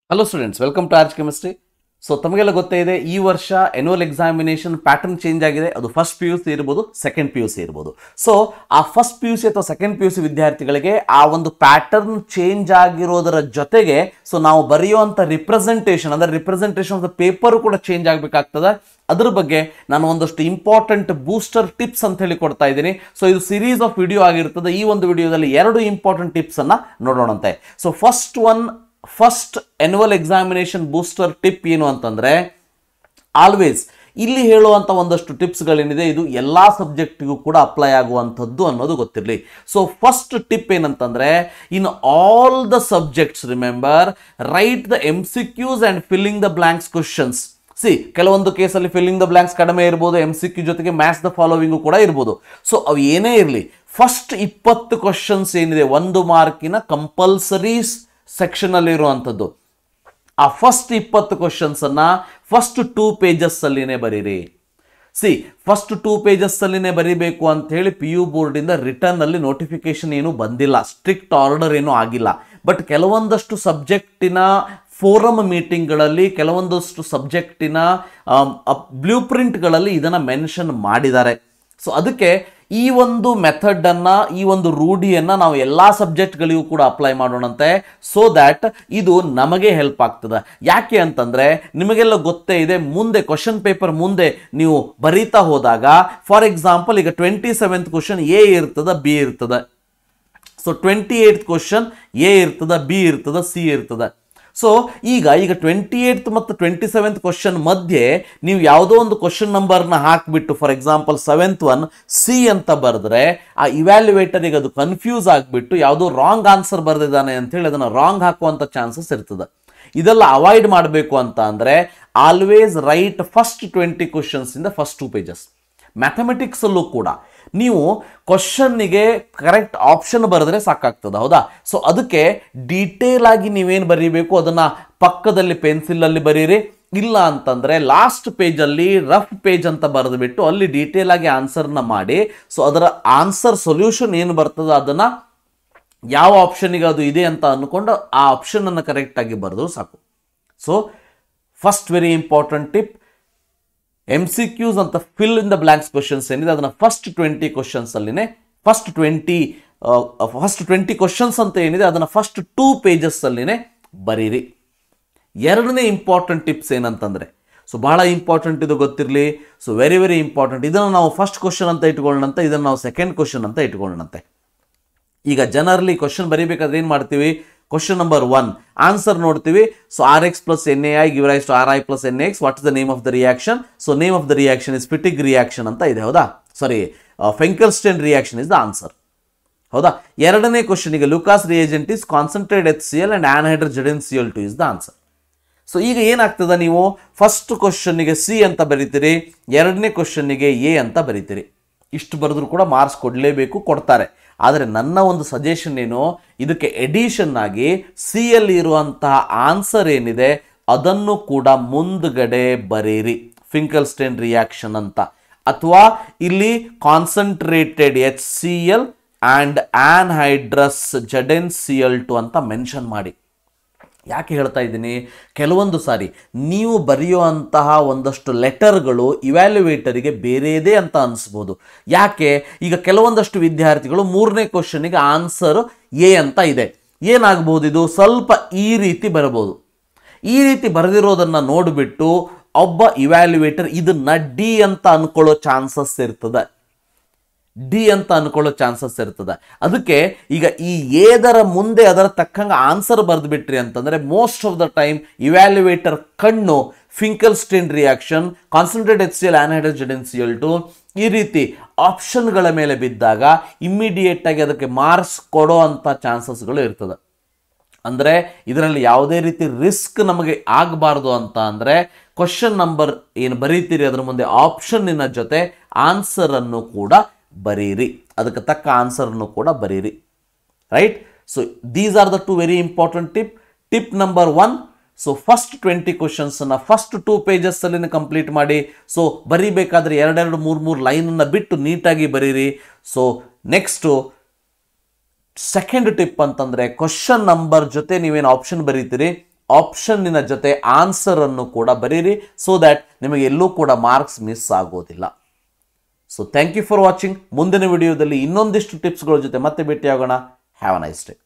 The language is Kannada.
hello students welcome to Arch chemistry so ತಮಗೆಲ್ಲ ಗೊತ್ತೇ ಇದೆ ಈ ವರ್ಷ ಎನ್ಯುವಲ್ ಎಕ್ಸಾಮಿನೇಷನ್ ಪ್ಯಾಟರ್ನ್ ಚೇಂಜ್ ಆಗಿದೆ ಅದು ಫಸ್ಟ್ ಪಿ ಯು ಸಿ ಇರ್ಬೋದು ಸೆಕೆಂಡ್ ಪಿ ಯು ಸಿ ಇರ್ಬೋದು ಸೊ ಆ ಫಸ್ಟ್ ಪಿ ಯು ಸಿ ಅಥವಾ ಸೆಕೆಂಡ್ ಪಿ ಯು ಸಿ ವಿದ್ಯಾರ್ಥಿಗಳಿಗೆ ಆ ಒಂದು ಪ್ಯಾಟರ್ನ್ ಚೇಂಜ್ ಆಗಿರೋದರ ಜೊತೆಗೆ ಸೊ ನಾವು ಬರೆಯುವಂಥ ರಿಪ್ರೆಸೆಂಟೇಷನ್ ಅಂದರೆ ರಿಪ್ರೆಸೆಂಟೇಷನ್ ಆಫ್ ದ ಪೇಪರ್ ಕೂಡ ಚೇಂಜ್ ಆಗಬೇಕಾಗ್ತದೆ ಅದ್ರ ಬಗ್ಗೆ ನಾನು ಒಂದಷ್ಟು ಇಂಪಾರ್ಟೆಂಟ್ ಬೂಸ್ಟರ್ ಟಿಪ್ಸ್ ಅಂತ ಹೇಳಿ ಕೊಡ್ತಾ ಇದ್ದೀನಿ ಸೊ ಇದು ಸಿರೀಸ್ ಆಫ್ ವಿಡಿಯೋ ಆಗಿರ್ತದೆ ಈ ಒಂದು ವಿಡಿಯೋದಲ್ಲಿ ಎರಡು ಇಂಪಾರ್ಟೆಂಟ್ ಟಿಪ್ಸ್ ಅನ್ನ ನೋಡೋಣಂತೆ so first one first annual examination booster tip ಏನು ಅಂತಂದ್ರೆ ಆಲ್ವೇಸ್ ಇಲ್ಲಿ ಹೇಳುವಂಥ ಒಂದಷ್ಟು ಟಿಪ್ಸ್ಗಳೇನಿದೆ ಇದು ಎಲ್ಲ ಸಬ್ಜೆಕ್ಟಿಗೂ ಕೂಡ ಅಪ್ಲೈ ಆಗುವಂಥದ್ದು ಅನ್ನೋದು ಗೊತ್ತಿರಲಿ ಸೊ ಫಸ್ಟ್ ಟಿಪ್ ಏನಂತಂದ್ರೆ in all the subjects remember write the M C Qs and filling the blanks questions see ಕೆಲವೊಂದು ಕೇಸಲ್ಲಿ ಫಿಲ್ಲಿಂಗ್ ದ ಬ್ಲಾಂಕ್ಸ್ ಕಡಿಮೆ ಇರ್ಬೋದು ಎಮ್ ಸಿ ಕ್ಯೂ ಜೊತೆಗೆ ಮ್ಯಾಥ್ಸ್ ದ ಫಾಲೋವಿಂಗು ಕೂಡ ಇರ್ಬೋದು ಸೊ ಅವು ಏನೇ ಇರಲಿ ಫಸ್ಟ್ ಇಪ್ಪತ್ತು ಕ್ವಶನ್ಸ್ ಏನಿದೆ ಒಂದು ಮಾರ್ಕಿನ ಕಂಪಲ್ಸರಿ ಸೆಕ್ಷನಲ್ಲಿ ಇರುವಂಥದ್ದು ಆ ಫಸ್ಟ್ ಇಪ್ಪತ್ತು ಕ್ವಶನ್ಸ್ ಅನ್ನ ಫಸ್ಟ್ ಟೂ ಪೇಜಸ್ ಅಲ್ಲಿನೇ ಬರೀರಿ ಸಿ ಫಸ್ಟ್ ಟೂ ಪೇಜಸ್ ಅಲ್ಲಿನೇ ಬರಿಬೇಕು ಅಂತ ಹೇಳಿ ಪಿ ಯು ಬೋರ್ಡ್ ಇಂದ ರಿಟರ್ನ್ ಅಲ್ಲಿ ನೋಟಿಫಿಕೇಶನ್ ಏನು ಬಂದಿಲ್ಲ ಸ್ಟ್ರಿಕ್ಟ್ ಆರ್ಡರ್ ಏನು ಆಗಿಲ್ಲ ಬಟ್ ಕೆಲವೊಂದಷ್ಟು ಸಬ್ಜೆಕ್ಟಿನ ಫೋರಮ್ ಮೀಟಿಂಗ್ಗಳಲ್ಲಿ ಕೆಲವೊಂದಷ್ಟು ಸಬ್ಜೆಕ್ಟಿನ ಬ್ಲೂ ಪ್ರಿಂಟ್ಗಳಲ್ಲಿ ಇದನ್ನು ಮೆನ್ಷನ್ ಮಾಡಿದ್ದಾರೆ ಸೊ ಅದಕ್ಕೆ ಈ ಒಂದು ಮೆಥಡ್ ಅನ್ನ ಈ ಒಂದು ರೂಢಿಯನ್ನ ನಾವು ಎಲ್ಲಾ ಸಬ್ಜೆಕ್ಟ್ಗಳಿಗೂ ಕೂಡ ಅಪ್ಲೈ ಮಾಡೋಣಂತೆ ಸೊ ದ್ಯಾಟ್ ಇದು ನಮಗೆ ಹೆಲ್ಪ್ ಆಗ್ತದೆ ಯಾಕೆ ಅಂತಂದ್ರೆ ನಿಮಗೆಲ್ಲ ಗೊತ್ತೇ ಇದೆ ಮುಂದೆ ಕ್ವಶನ್ ಪೇಪರ್ ಮುಂದೆ ನೀವು ಬರೀತಾ ಹೋದಾಗ ಫಾರ್ ಎಕ್ಸಾಂಪಲ್ ಈಗ ಟ್ವೆಂಟಿ ಸೆವೆಂತ್ ಕ್ವಶನ್ ಎ ಇರ್ತದ ಬಿ ಇರ್ತದ so twenty eighth question A ಇರ್ತದ ಬಿ ಇರ್ತದ ಸಿ ಇರ್ತದ ಸೊ ಈಗ ಈಗ ಟ್ವೆಂಟಿ ಏಯ್ತ್ ಮತ್ತು ಟ್ವೆಂಟಿ ಸೆವೆಂತ್ ಕ್ವಶನ್ ಮಧ್ಯೆ ನೀವು ಯಾವುದೋ ಒಂದು ಕ್ವಶನ್ ನಂಬರ್ನ ಹಾಕಿಬಿಟ್ಟು for example seventh one C ಅಂತ ಬರೆದ್ರೆ ಆ ಇವ್ಯಾಲ್ಯುವೇಟರಿಗೆ ಅದು ಕನ್ಫ್ಯೂಸ್ ಆಗಿಬಿಟ್ಟು ಯಾವುದೋ ರಾಂಗ್ ಆನ್ಸರ್ ಬರೆದಿದ್ದಾನೆ ಅಂತೇಳಿ ಅದನ್ನು ರಾಂಗ್ ಹಾಕುವಂಥ ಚಾನ್ಸಸ್ ಇರ್ತದೆ ಇದೆಲ್ಲ ಅವಾಯ್ಡ್ ಮಾಡಬೇಕು ಅಂತ ಅಂದರೆ always write first twenty questions ಇಂದ ಫಸ್ಟ್ ಟೂ ಪೇಜಸ್ ಮ್ಯಾಥಮೆಟಿಕ್ಸಲ್ಲೂ ಕೂಡ ನೀವು ಕ್ವಶನ್ನಿಗೆ ಕರೆಕ್ಟ್ ಆಪ್ಷನ್ ಬರೆದ್ರೆ ಸಾಕಾಗ್ತದೆ ಹೌದಾ ಸೊ ಅದಕ್ಕೆ ಡೀಟೇಲ್ ಆಗಿ ನೀವೇನು ಬರೀಬೇಕು ಅದನ್ನ ಪಕ್ಕದಲ್ಲಿ ಪೆನ್ಸಿಲಲ್ಲಿ ಬರೀರಿ ಇಲ್ಲ ಅಂತಂದ್ರೆ ಲಾಸ್ಟ್ ಪೇಜಲ್ಲಿ ರಫ್ ಪೇಜ್ ಅಂತ ಬರೆದುಬಿಟ್ಟು ಅಲ್ಲಿ ಡೀಟೇಲ್ ಆಗಿ ಆನ್ಸರ್ನ ಮಾಡಿ ಸೊ ಅದರ ಆನ್ಸರ್ ಸೊಲ್ಯೂಷನ್ ಏನು ಬರ್ತದೆ ಅದನ್ನ ಯಾವ ಆಪ್ಷನ್ಗೆ ಅದು ಇದೆ ಅಂತ ಅಂದ್ಕೊಂಡು ಆ ಆಪ್ಷನ್ ಅನ್ನು ಕರೆಕ್ಟಾಗಿ ಬರೆದ್ರು ಸಾಕು so first very important tip M C Qs ಅಂತ fill in the blanks questions ಏನಿದೆ ಅದನ್ನು ಫಸ್ಟ್ ಟ್ವೆಂಟಿ ಕ್ವಶನ್ಸ್ ಅಲ್ಲಿನೇ first twenty first twenty questions ಅಂತ ಏನಿದೆ ಅದನ್ನು ಫಸ್ಟ್ ಟೂ ಪೇಜಸ್ ಅಲ್ಲಿನೇ ಬರೀರಿ ಎರಡನೇ ಇಂಪಾರ್ಟೆಂಟ್ ಟಿಪ್ಸ್ ಏನಂತಂದ್ರೆ ಸೊ ಬಹಳ ಇಂಪಾರ್ಟೆಂಟ್ ಇದು ಗೊತ್ತಿರಲಿ ಸೊ ವೆರಿ ವೆರಿ ಇಂಪಾರ್ಟೆಂಟ್ ಇದನ್ನು ನಾವು ಫಸ್ಟ್ ಕ್ವಶನ್ ಅಂತ ಇಟ್ಕೊಳ್ಳೋಣಂತೆ ಇದನ್ನು ನಾವು ಸೆಕೆಂಡ್ ಕ್ವಶನ್ ಅಂತ ಇಟ್ಕೊಳ್ಳೋಣಂತೆ ಈಗ ಜನರಲಿ ಕ್ವಶನ್ ಬರೀಬೇಕಾದ್ರೆ ಏನು ಮಾಡ್ತೀವಿ ಕ್ವಶನ್ ನಂಬರ್ ಒನ್ ಆನ್ಸರ್ ನೋಡ್ತೀವಿ so R X plus N A I give rise to R I plus N X what is the name of the reaction so name of the reaction is Fittig reaction ಅಂತ ಇದೆ ಹೌದಾ sorry Finkelstein reaction is the answer ಹೌದಾ ಎರಡನೇ ಕ್ವಶನಿಗೆ Lucas reagent is concentrate H C L and anhydrogen C L two is the answer so ಈಗ ಏನಾಗ್ತದೆ ನೀವು ಫಸ್ಟ್ ಕ್ವಶನ್ನಿಗೆ ಸಿ ಅಂತ ಬರೀತೀರಿ ಎರಡನೇ ಕ್ವಶನ್ನಿಗೆ ಎ ಅಂತ ಬರೀತೀರಿ ಇಷ್ಟು ಬರೆದ್ರು ಕೂಡ ಮಾರ್ಕ್ಸ್ ಕೊಡಲೇಬೇಕು ಕೊಡ್ತಾರೆ ಆದರೆ ನನ್ನ ಒಂದು ಸಜೆಷನ್ ಏನು ಇದಕ್ಕೆ ಎಡಿಷನ್ ಆಗಿ ಸಿ ಅಲ್ಲಿ ಇರುವಂತಹ ಆನ್ಸರ್ ಏನಿದೆ ಅದನ್ನು ಕೂಡ ಮುಂದ್ಗಡೆ ಬರೀರಿ ಫಿಂಕಲ್ಸ್ಟೇನ್ ರಿಯಾಕ್ಷನ್ ಅಂತ ಅಥವಾ ಇಲ್ಲಿ concentrated H C L and anhydrous ಜಡೆನ್ ಸಿ ಎಲ್ ಟು ಅಂತ ಮೆನ್ಷನ್ ಮಾಡಿ ಯಾಕೆ ಹೇಳ್ತಾ ಇದ್ದೀನಿ ಕೆಲವೊಂದು ಸಾರಿ ನೀವು ಬರೆಯುವಂತಹ ಒಂದಷ್ಟು ಲೆಟರ್ಗಳು ಇವ್ಯಾಲ್ಯುವೇಟರಿಗೆ ಬೇರೆದೇ ಅಂತ ಅನಿಸ್ಬೋದು ಯಾಕೆ ಈಗ ಕೆಲವೊಂದಷ್ಟು ವಿದ್ಯಾರ್ಥಿಗಳು ಮೂರನೇ ಕ್ವಶನಿಗೆ ಆನ್ಸರ್ ಎ ಅಂತ ಇದೆ ಏನಾಗ್ಬೋದು ಇದು ಸ್ವಲ್ಪ ಈ ರೀತಿ ಬರಬಹುದು ಈ ರೀತಿ ಬರೆದಿರೋದನ್ನು ನೋಡಿಬಿಟ್ಟು ಒಬ್ಬ ಇವ್ಯಾಲ್ಯುವೇಟರ್ ಇದನ್ನ ಡಿ ಅಂತ ಅನ್ಕೊಳ್ಳೋ ಚಾನ್ಸಸ್ ಇರ್ತದೆ ಡಿ ಅಂತ ಅನ್ಕೊಳ್ಳೋ ಚಾನ್ಸಸ್ ಇರ್ತದೆ ಅದಕ್ಕೆ ಈಗ ಈ ಏದರ ಮುಂದೆ ಅದರ ತಕ್ಕಂಗೆ ಆನ್ಸರ್ ಬರೆದ್ಬಿಟ್ರಿ ಅಂತಂದ್ರೆ most of the time evaluator ಕಣ್ಣು Finkelstein reaction concentrate H C L anhydrogen C L two ಈ ರೀತಿ ಆಪ್ಷನ್ಗಳ ಮೇಲೆ ಬಿದ್ದಾಗ ಇಮ್ಮಿಡಿಯೇಟ್ ಆಗಿ ಅದಕ್ಕೆ ಮಾರ್ಕ್ಸ್ ಕೊಡೋ ಅಂಥ ಚಾನ್ಸಸ್ಗಳು ಇರ್ತದೆ ಅಂದರೆ ಇದರಲ್ಲಿ ಯಾವುದೇ ರೀತಿ ರಿಸ್ಕ್ ನಮಗೆ ಆಗಬಾರ್ದು ಅಂತ ಅಂದರೆ ಕ್ವಶನ್ ನಂಬರ್ ಏನು ಬರೀತೀರಿ ಅದರ ಮುಂದೆ ಆಪ್ಷನ್ನಿನ ಜೊತೆ ಆನ್ಸರನ್ನು ಕೂಡ ಬರೀರಿ ಅದಕ್ಕೆ ತಕ್ಕ ಆನ್ಸರನ್ನು ಕೂಡ ಬರೀರಿ right so these are the two very important tip tip number one so first twenty ಕ್ವಶನ್ಸನ್ನು ಫಸ್ಟ್ ಟೂ ಪೇಜಸ್ಸಲ್ಲಿ ಕಂಪ್ಲೀಟ್ ಮಾಡಿ ಸೊ ಬರೀಬೇಕಾದ್ರೆ ಎರಡೆರಡು ಮೂರು ಮೂರು ಲೈನನ್ನು ಬಿಟ್ಟು ನೀಟಾಗಿ ಬರೀರಿ ಸೊ ನೆಕ್ಸ್ಟು ಸೆಕೆಂಡ್ ಟಿಪ್ ಅಂತಂದ್ರೆ ಕ್ವಶನ್ ನಂಬರ್ ಜೊತೆ ನೀವೇನು ಆಪ್ಷನ್ ಬರೀತೀರಿ ಆಪ್ಷನ್ನಿನ ಜೊತೆ ಆನ್ಸರ್ ಅನ್ನು ಕೂಡ ಬರೀರಿ ಸೊ ದ್ಯಾಟ್ ನಿಮಗೆ ಎಲ್ಲೂ ಕೂಡ ಮಾರ್ಕ್ಸ್ ಮಿಸ್ ಆಗೋದಿಲ್ಲ so thank you for watching ಮುಂದಿನ ವಿಡಿಯೋದಲ್ಲಿ ಇನ್ನೊಂದಿಷ್ಟು ಟಿಪ್ಸ್ಗಳ ಜೊತೆ ಮತ್ತೆ ಭೇಟಿಯಾಗೋಣ ಹ್ಯಾವ್ ಅ ನೈಸ್ ಡೇ